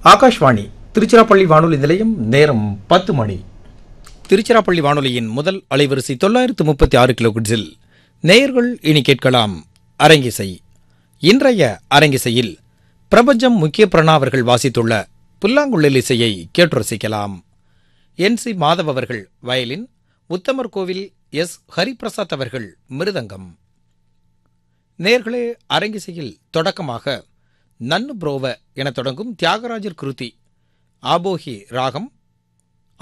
ஆகாஷ்வாணி திருச்சிராப்பள்ளி வானொலி நிலையம் நேரம் பத்து மணி திருச்சிராப்பள்ளி வானொலியின் முதல் அலைவரிசை தொள்ளாயிரத்து முப்பத்தி ஆறு கிலோகிட்ஸில் நேயர்கள் இனி கேட்கலாம் அரங்கிசை இன்றைய அரங்கிசையில் பிரபஞ்சம் முக்கிய பிரணா அவர்கள் வாசித்துள்ள புல்லாங்குழல் இசையை கேட்டு ரசிக்கலாம் என் சி மாதவ் அவர்கள் வயலின் உத்தமர் கோவில் எஸ் ஹரிபிரசாத் அவர்கள் மிருதங்கம் நேர்களே அரங்கிசையில் தொடக்கமாக நன்னு புரோவ என தொடங்கும் தியாகராஜர் கிருதி ஆபோகி ராகம்